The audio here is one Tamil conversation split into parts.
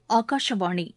ஆகாஷவாணி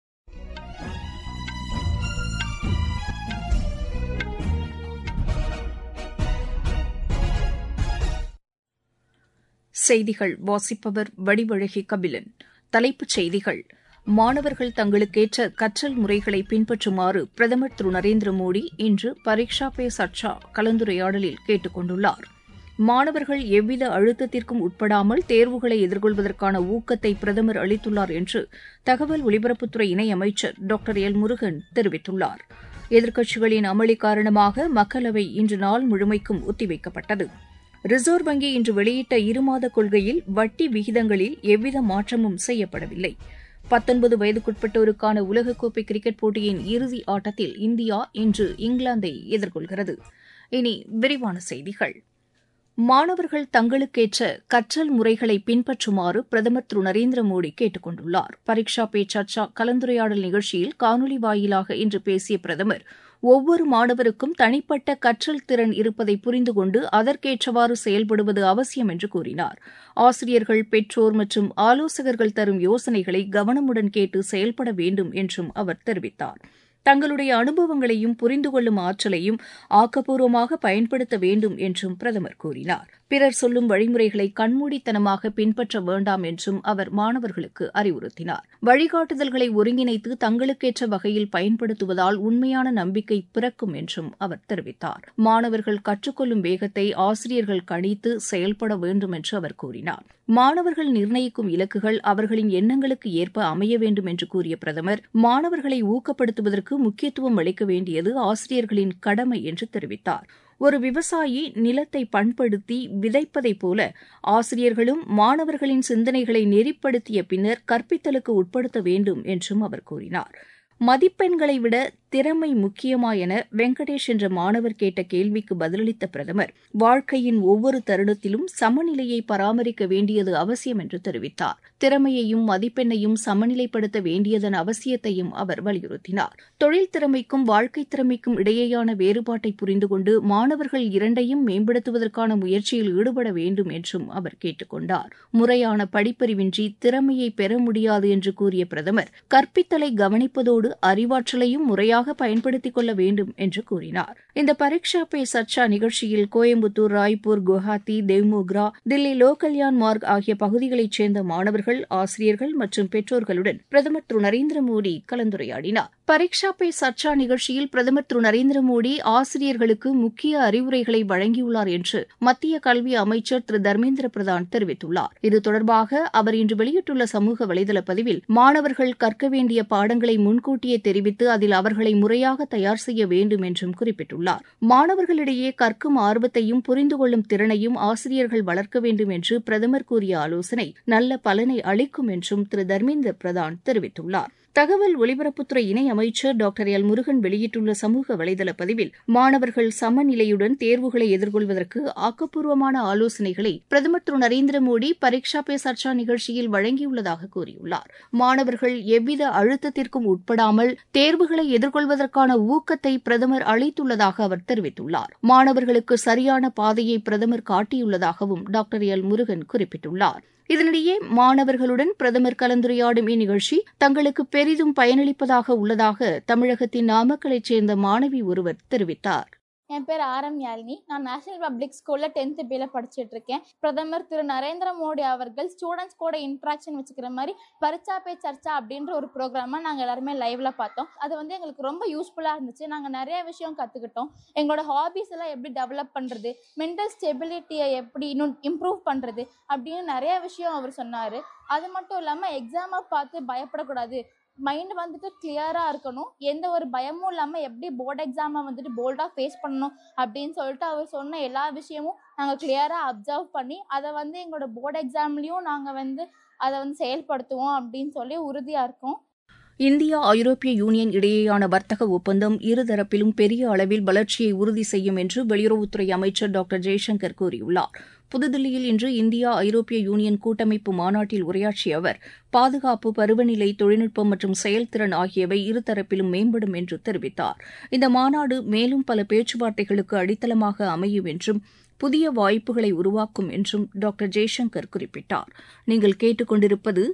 செய்திகள் வாசிப்பவர் வடிவழகி கபிலன் தலைப்புச் செய்திகள் மாணவர்கள் தங்களுக்கேற்ற கற்றல் முறைகளை பின்பற்றுமாறு பிரதமர் திரு நரேந்திர மோடி இன்று பரீக்ஷா பே சர்ச்சா கலந்துரையாடலில் கேட்டுக் கொண்டுள்ளார் மாணவர்கள் எவ்வித அழுத்தத்திற்கும் உட்படாமல் தேர்வுகளை எதிர்கொள்வதற்கான ஊக்கத்தை பிரதமர் அளித்துள்ளார் என்று தகவல் ஒலிபரப்புத்துறை இணையமைச்சர் டாக்டர் எல் முருகன் தெரிவித்துள்ளார் எதிர்க்கட்சிகளின் அமளி காரணமாக மக்களவை இன்று நாள் முழுமைக்கும் ஒத்திவைக்கப்பட்டது ரிசர்வ் வங்கி இன்று வெளியிட்ட இருமாத கொள்கையில் வட்டி விகிதங்களில் எவ்வித மாற்றமும் செய்யப்படவில்லை பத்தொன்பது வயதுக்குட்பட்டோருக்கான உலகக்கோப்பை கிரிக்கெட் போட்டியின் இறுதி ஆட்டத்தில் இந்தியா இன்று இங்கிலாந்தை எதிர்கொள்கிறது இனி விரிவான செய்திகள் மாணவர்கள் தங்களுக்கேற்ற கற்றல் முறைகளை பின்பற்றுமாறு பிரதமர் திரு நரேந்திர மோடி கேட்டுக் கொண்டுள்ளார் பரீக்ஷா பே சர்ச்சா கலந்துரையாடல் நிகழ்ச்சியில் காணொலி வாயிலாக இன்று பேசிய பிரதமர் ஒவ்வொரு மாணவருக்கும் தனிப்பட்ட கற்றல் திறன் இருப்பதை புரிந்து கொண்டு அதற்கேற்றவாறு செயல்படுவது அவசியம் என்று கூறினார் ஆசிரியர்கள் பெற்றோர் மற்றும் ஆலோசகர்கள் தரும் யோசனைகளை கவனமுடன் கேட்டு செயல்பட வேண்டும் என்றும் அவர் தெரிவித்தார் தங்களுடைய அனுபவங்களையும் புரிந்து கொள்ளும் ஆற்றலையும் ஆக்கப்பூர்வமாக பயன்படுத்த வேண்டும் என்றும் பிரதமர் கூறினார் பிறர் சொல்லும் வழிமுறைகளை கண்மூடித்தனமாக பின்பற்ற வேண்டாம் என்றும் அவர் மாணவர்களுக்கு அறிவுறுத்தினார் வழிகாட்டுதல்களை ஒருங்கிணைத்து தங்களுக்கேற்ற வகையில் பயன்படுத்துவதால் உண்மையான நம்பிக்கை பிறக்கும் என்றும் அவர் தெரிவித்தார் மாணவர்கள் கற்றுக்கொள்ளும் வேகத்தை ஆசிரியர்கள் கணித்து செயல்பட வேண்டும் என்று அவர் கூறினார் மாணவர்கள் நிர்ணயிக்கும் இலக்குகள் அவர்களின் எண்ணங்களுக்கு ஏற்ப அமைய வேண்டும் என்று கூறிய பிரதமர் மாணவர்களை ஊக்கப்படுத்துவதற்கு முக்கியத்துவம் அளிக்க வேண்டியது ஆசிரியர்களின் கடமை என்று தெரிவித்தார் ஒரு விவசாயி நிலத்தை பண்படுத்தி விதைப்பதைப் போல ஆசிரியர்களும் மாணவர்களின் சிந்தனைகளை நெறிப்படுத்திய பின்னர் கற்பித்தலுக்கு உட்படுத்த வேண்டும் என்றும் அவர் கூறினார் மதிப்பெண்களை விட திறமை முக்கியமா என வெங்கடேஷ் என்ற மாணவர் கேட்ட கேள்விக்கு பதிலளித்த பிரதமர் வாழ்க்கையின் ஒவ்வொரு தருணத்திலும் சமநிலையை பராமரிக்க வேண்டியது அவசியம் என்று தெரிவித்தார் திறமையையும் மதிப்பெண்ணையும் சமநிலைப்படுத்த வேண்டியதன் அவசியத்தையும் அவர் வலியுறுத்தினார் தொழில் திறமைக்கும் வாழ்க்கை திறமைக்கும் இடையேயான வேறுபாட்டை புரிந்து கொண்டு மாணவர்கள் இரண்டையும் மேம்படுத்துவதற்கான முயற்சியில் ஈடுபட வேண்டும் என்றும் அவர் கேட்டுக் கொண்டார் முறையான படிப்பறிவின்றி திறமையை பெற முடியாது என்று கூறிய பிரதமர் கற்பித்தலை கவனிப்பதோடு அறிவாற்றலையும் முறையாக பயன்படுத்திக் கொள்ள வேண்டும் என்று கூறினார் இந்த பரீட்சா பே சர்ச்சா நிகழ்ச்சியில் கோயம்புத்தூர் ராய்ப்பூர் குவஹாத்தி தேவ்மோக்ரா தில்லி லோகல்யான் மார்க் ஆகிய பகுதிகளைச் சேர்ந்த மாணவர்கள் ஆசிரியர்கள் மற்றும் பெற்றோர்களுடன் பிரதமர் திரு நரேந்திர மோடி கலந்துரையாடினார் பரீட்சா பே சர்ச்சா நிகழ்ச்சியில் பிரதமர் திரு நரேந்திர மோடி ஆசிரியர்களுக்கு முக்கிய அறிவுரைகளை வழங்கியுள்ளார் என்று மத்திய கல்வி அமைச்சர் திரு தர்மேந்திர பிரதான் தெரிவித்துள்ளார் இது தொடர்பாக அவர் இன்று வெளியிட்டுள்ள சமூக வலைதள பதிவில் மாணவர்கள் கற்க வேண்டிய பாடங்களை முன்கூட்டியே தெரிவித்து அதில் அவர்களை முறையாக தயார் செய்ய வேண்டும் என்றும் குறிப்பிட்டுள்ளார் மாணவர்களிடையே கற்கும் ஆர்வத்தையும் புரிந்து கொள்ளும் திறனையும் ஆசிரியர்கள் வளர்க்க வேண்டும் என்று பிரதமர் கூறிய ஆலோசனை நல்ல பலனை அளிக்கும் என்றும் திரு தர்மேந்திர பிரதான் தெரிவித்துள்ளார் தகவல் ஒலிபரப்புத்துறை இணை அமைச்சர் டாக்டர் எல் முருகன் வெளியிட்டுள்ள சமூக வலைதள பதிவில் மாணவர்கள் சமநிலையுடன் தேர்வுகளை எதிர்கொள்வதற்கு ஆக்கப்பூர்வமான ஆலோசனைகளை பிரதமர் திரு நரேந்திர மோடி பரீட்சா பே சர்ச்சா நிகழ்ச்சியில் வழங்கியுள்ளதாக கூறியுள்ளார் மாணவர்கள் எவ்வித அழுத்தத்திற்கும் உட்படாமல் தேர்வுகளை எதிர்கொள்வதற்கான ஊக்கத்தை பிரதமர் அளித்துள்ளதாக அவர் தெரிவித்துள்ளார் மாணவர்களுக்கு சரியான பாதையை பிரதமர் காட்டியுள்ளதாகவும் டாக்டர் எல் முருகன் குறிப்பிட்டுள்ளார் இதனிடையே மாணவர்களுடன் பிரதமர் கலந்துரையாடும் இந்நிகழ்ச்சி தங்களுக்கு பெரிதும் பயனளிப்பதாக உள்ளதாக தமிழகத்தின் நாமக்கலைச் சேர்ந்த மாணவி ஒருவர் தெரிவித்தார் என் பேர் ஆர் எம் யாழினி நான் நேஷனல் பப்ளிக் ஸ்கூலில் டென்த்து பியில் படிச்சுட்டு இருக்கேன் பிரதமர் திரு நரேந்திர மோடி அவர்கள் ஸ்டூடெண்ட்ஸ் கூட இன்ட்ராக்ஷன் வச்சுக்கிற மாதிரி பரிச்சா பே சர்ச்சா அப்படின்ற ஒரு ப்ரோக்ராமை நாங்கள் எல்லாருமே லைவ்ல பார்த்தோம் அது வந்து எங்களுக்கு ரொம்ப யூஸ்ஃபுல்லாக இருந்துச்சு நாங்கள் நிறைய விஷயம் கற்றுக்கிட்டோம் எங்களோட ஹாபீஸ் எல்லாம் எப்படி டெவலப் பண்ணுறது மென்டல் ஸ்டெபிலிட்டியை எப்படி இன்னும் இம்ப்ரூவ் பண்ணுறது அப்படின்னு நிறைய விஷயம் அவர் சொன்னார் அது மட்டும் இல்லாமல் எக்ஸாமை பார்த்து பயப்படக்கூடாது மைண்ட் வந்துட்டு கிளியராக இருக்கணும் எந்த ஒரு பயமும் இல்லாமல் எப்படி போர்டு எக்ஸாமை வந்துட்டு போல்டாக ஃபேஸ் பண்ணணும் அப்படின்னு சொல்லிட்டு அவர் சொன்ன எல்லா விஷயமும் நாங்கள் கிளியராக அப்சர்வ் பண்ணி அதை வந்து எங்களோட போர்டு எக்ஸாம்லேயும் நாங்கள் வந்து அதை வந்து செயல்படுத்துவோம் அப்படின்னு சொல்லி உறுதியாக இருக்கோம் இந்தியா ஐரோப்பிய யூனியன் இடையேயான வர்த்தக ஒப்பந்தம் இருதரப்பிலும் பெரிய அளவில் வளர்ச்சியை உறுதி செய்யும் என்று வெளியுறவுத்துறை அமைச்சர் டாக்டர் ஜெய்சங்கர் கூறியுள்ளார் புதுதில்லியில் இன்று இந்தியா ஐரோப்பிய யூனியன் கூட்டமைப்பு மாநாட்டில் உரையாற்றிய அவர் பாதுகாப்பு பருவநிலை தொழில்நுட்பம் மற்றும் செயல்திறன் ஆகியவை இருதரப்பிலும் மேம்படும் என்று தெரிவித்தார் இந்த மாநாடு மேலும் பல பேச்சுவார்த்தைகளுக்கு அடித்தளமாக அமையும் என்றும் புதிய வாய்ப்புகளை உருவாக்கும் என்றும் டாக்டர் ஜெய்சங்கர் குறிப்பிட்டார் நீங்கள் கேட்டுக்கொண்டிருப்பது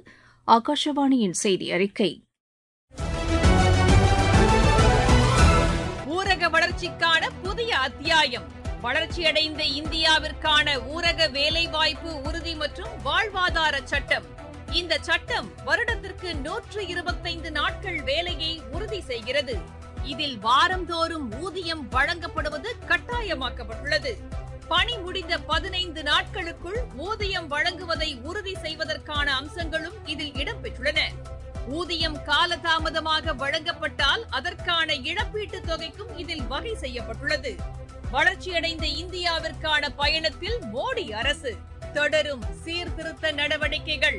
ஆகாஷவாணியின் செய்தி அறிக்கை ஊரக வளர்ச்சிக்கான புதிய அத்தியாயம் வளர்ச்சியடைந்த இந்தியாவிற்கான ஊரக வேலைவாய்ப்பு உறுதி மற்றும் வாழ்வாதார சட்டம் இந்த சட்டம் வருடத்திற்கு நூற்று இருபத்தைந்து நாட்கள் வேலையை உறுதி செய்கிறது இதில் வாரந்தோறும் ஊதியம் வழங்கப்படுவது கட்டாயமாக்கப்பட்டுள்ளது பணி முடிந்த பதினைந்து நாட்களுக்குள் ஊதியம் வழங்குவதை உறுதி செய்வதற்கான அம்சங்களும் இதில் இடம்பெற்றுள்ளன ஊதியம் காலதாமதமாக வழங்கப்பட்டால் அதற்கான இழப்பீட்டுத் தொகைக்கும் இதில் வகை செய்யப்பட்டுள்ளது வளர்ச்சியடைந்த இந்தியாவிற்கான பயணத்தில் மோடி அரசு தொடரும் சீர்திருத்த நடவடிக்கைகள்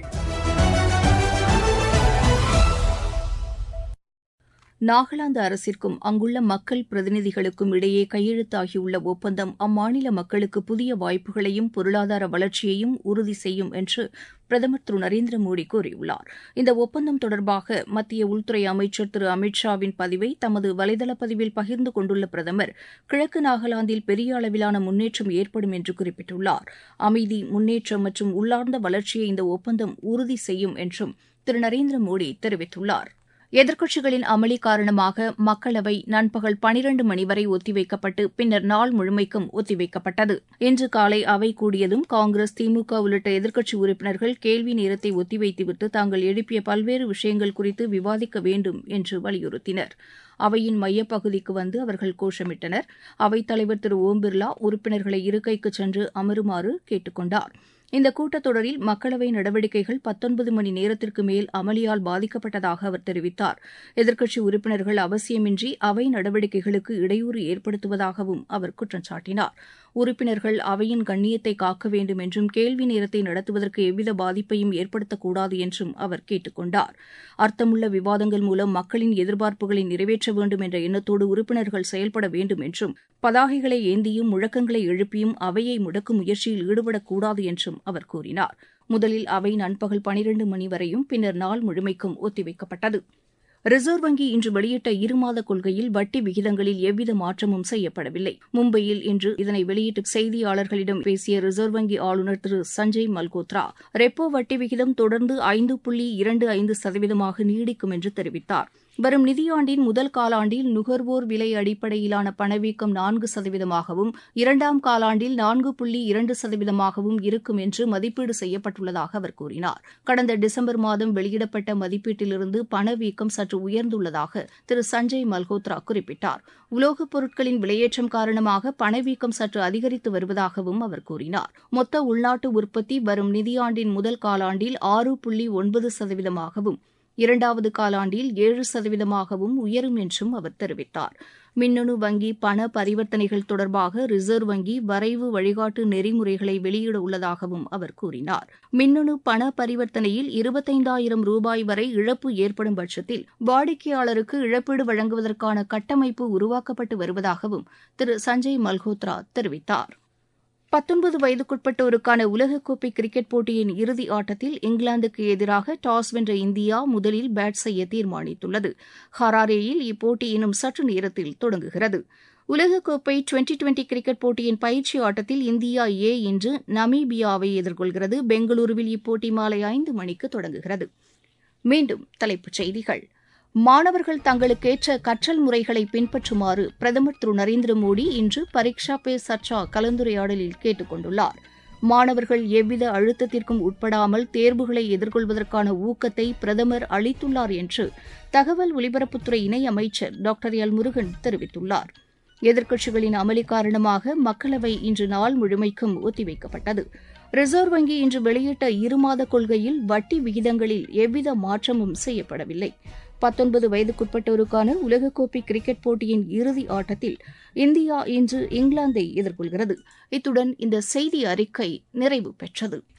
நாகாலாந்து அரசிற்கும் அங்குள்ள மக்கள் பிரதிநிதிகளுக்கும் இடையே கையெழுத்தாகியுள்ள ஒப்பந்தம் அம்மாநில மக்களுக்கு புதிய வாய்ப்புகளையும் பொருளாதார வளர்ச்சியையும் உறுதி செய்யும் என்று பிரதமர் திரு நரேந்திர மோடி கூறியுள்ளார் இந்த ஒப்பந்தம் தொடர்பாக மத்திய உள்துறை அமைச்சர் திரு அமித் ஷாவின் பதிவை தமது வலைதள பதிவில் பகிர்ந்து கொண்டுள்ள பிரதமர் கிழக்கு நாகாலாந்தில் பெரிய அளவிலான முன்னேற்றம் ஏற்படும் என்று குறிப்பிட்டுள்ளார் அமைதி முன்னேற்றம் மற்றும் உள்ளார்ந்த வளர்ச்சியை இந்த ஒப்பந்தம் உறுதி செய்யும் என்றும் திரு நரேந்திர மோடி தெரிவித்துள்ளார் எதிர்க்கட்சிகளின் அமளி காரணமாக மக்களவை நண்பகல் பனிரண்டு மணி வரை ஒத்திவைக்கப்பட்டு பின்னர் நாள் முழுமைக்கும் ஒத்திவைக்கப்பட்டது இன்று காலை அவை கூடியதும் காங்கிரஸ் திமுக உள்ளிட்ட எதிர்க்கட்சி உறுப்பினர்கள் கேள்வி நேரத்தை ஒத்திவைத்துவிட்டு தாங்கள் எழுப்பிய பல்வேறு விஷயங்கள் குறித்து விவாதிக்க வேண்டும் என்று வலியுறுத்தினர் அவையின் மையப்பகுதிக்கு வந்து அவர்கள் கோஷமிட்டனர் அவைத்தலைவர் திரு ஓம் பிர்லா உறுப்பினர்களை இருக்கைக்கு சென்று அமருமாறு கேட்டுக் கொண்டார் இந்த கூட்டத்தொடரில் மக்களவை நடவடிக்கைகள் பத்தொன்பது மணி நேரத்திற்கு மேல் அமளியால் பாதிக்கப்பட்டதாக அவர் தெரிவித்தார் எதிர்க்கட்சி உறுப்பினர்கள் அவசியமின்றி அவை நடவடிக்கைகளுக்கு இடையூறு ஏற்படுத்துவதாகவும் அவர் குற்றம் சாட்டினார் உறுப்பினர்கள் அவையின் கண்ணியத்தை காக்க வேண்டும் என்றும் கேள்வி நேரத்தை நடத்துவதற்கு எவ்வித பாதிப்பையும் ஏற்படுத்தக்கூடாது என்றும் அவர் கேட்டுக் கொண்டார் அர்த்தமுள்ள விவாதங்கள் மூலம் மக்களின் எதிர்பார்ப்புகளை நிறைவேற்ற வேண்டும் என்ற எண்ணத்தோடு உறுப்பினர்கள் செயல்பட வேண்டும் என்றும் பதாகைகளை ஏந்தியும் முழக்கங்களை எழுப்பியும் அவையை முடக்கும் முயற்சியில் ஈடுபடக்கூடாது என்றும் அவர் கூறினார் முதலில் அவை நண்பகல் பனிரண்டு மணி வரையும் பின்னர் நாள் முழுமைக்கும் ஒத்திவைக்கப்பட்டது ரிசர்வ் வங்கி இன்று வெளியிட்ட இருமாத கொள்கையில் வட்டி விகிதங்களில் எவ்வித மாற்றமும் செய்யப்படவில்லை மும்பையில் இன்று இதனை வெளியிட்டு செய்தியாளர்களிடம் பேசிய ரிசர்வ் வங்கி ஆளுநர் திரு சஞ்சய் மல்கோத்ரா ரெப்போ வட்டி விகிதம் தொடர்ந்து ஐந்து புள்ளி இரண்டு ஐந்து சதவீதமாக நீடிக்கும் என்று தெரிவித்தார் வரும் நிதியாண்டின் முதல் காலாண்டில் நுகர்வோர் விலை அடிப்படையிலான பணவீக்கம் நான்கு சதவீதமாகவும் இரண்டாம் காலாண்டில் நான்கு புள்ளி இரண்டு சதவீதமாகவும் இருக்கும் என்று மதிப்பீடு செய்யப்பட்டுள்ளதாக அவர் கூறினார் கடந்த டிசம்பர் மாதம் வெளியிடப்பட்ட மதிப்பீட்டிலிருந்து பணவீக்கம் சற்று உயர்ந்துள்ளதாக திரு சஞ்சய் மல்ஹோத்ரா குறிப்பிட்டார் உலோகப் பொருட்களின் விலையேற்றம் காரணமாக பணவீக்கம் சற்று அதிகரித்து வருவதாகவும் அவர் கூறினார் மொத்த உள்நாட்டு உற்பத்தி வரும் நிதியாண்டின் முதல் காலாண்டில் ஆறு புள்ளி ஒன்பது சதவீதமாகவும் இரண்டாவது காலாண்டில் ஏழு சதவீதமாகவும் உயரும் என்றும் அவர் தெரிவித்தார் மின்னணு வங்கி பண பரிவர்த்தனைகள் தொடர்பாக ரிசர்வ் வங்கி வரைவு வழிகாட்டு நெறிமுறைகளை வெளியிட உள்ளதாகவும் அவர் கூறினார் மின்னணு பண பரிவர்த்தனையில் இருபத்தைந்தாயிரம் ரூபாய் வரை இழப்பு ஏற்படும் பட்சத்தில் வாடிக்கையாளருக்கு இழப்பீடு வழங்குவதற்கான கட்டமைப்பு உருவாக்கப்பட்டு வருவதாகவும் திரு சஞ்சய் மல்ஹோத்ரா தெரிவித்தார் பத்தொன்பது வயதுக்குட்பட்டோருக்கான உலகக்கோப்பை கிரிக்கெட் போட்டியின் இறுதி ஆட்டத்தில் இங்கிலாந்துக்கு எதிராக டாஸ் வென்ற இந்தியா முதலில் பேட் செய்ய தீர்மானித்துள்ளது ஹராரேயில் இப்போட்டி இன்னும் சற்று நேரத்தில் தொடங்குகிறது உலகக்கோப்பை டுவெண்டி டுவெண்டி கிரிக்கெட் போட்டியின் பயிற்சி ஆட்டத்தில் இந்தியா ஏ இன்று நமீபியாவை எதிர்கொள்கிறது பெங்களூருவில் இப்போட்டி மாலை ஐந்து மணிக்கு தொடங்குகிறது மீண்டும் தலைப்புச் செய்திகள் மாணவர்கள் தங்களுக்கேற்ற கற்றல் முறைகளை பின்பற்றுமாறு பிரதமர் திரு நரேந்திர மோடி இன்று பரீக்ஷா பே சர்ச்சா கலந்துரையாடலில் கேட்டுக் கொண்டுள்ளார் மாணவர்கள் எவ்வித அழுத்தத்திற்கும் உட்படாமல் தேர்வுகளை எதிர்கொள்வதற்கான ஊக்கத்தை பிரதமர் அளித்துள்ளார் என்று தகவல் ஒலிபரப்புத்துறை இணையமைச்சர் டாக்டர் எல் முருகன் தெரிவித்துள்ளார் எதிர்க்கட்சிகளின் அமளி காரணமாக மக்களவை இன்று நாள் முழுமைக்கும் ஒத்திவைக்கப்பட்டது ரிசர்வ் வங்கி இன்று வெளியிட்ட இருமாத கொள்கையில் வட்டி விகிதங்களில் எவ்வித மாற்றமும் செய்யப்படவில்லை பத்தொன்பது வயதுக்குட்பட்டோருக்கான உலகக்கோப்பை கிரிக்கெட் போட்டியின் இறுதி ஆட்டத்தில் இந்தியா இன்று இங்கிலாந்தை எதிர்கொள்கிறது இத்துடன் இந்த செய்தி அறிக்கை நிறைவு பெற்றது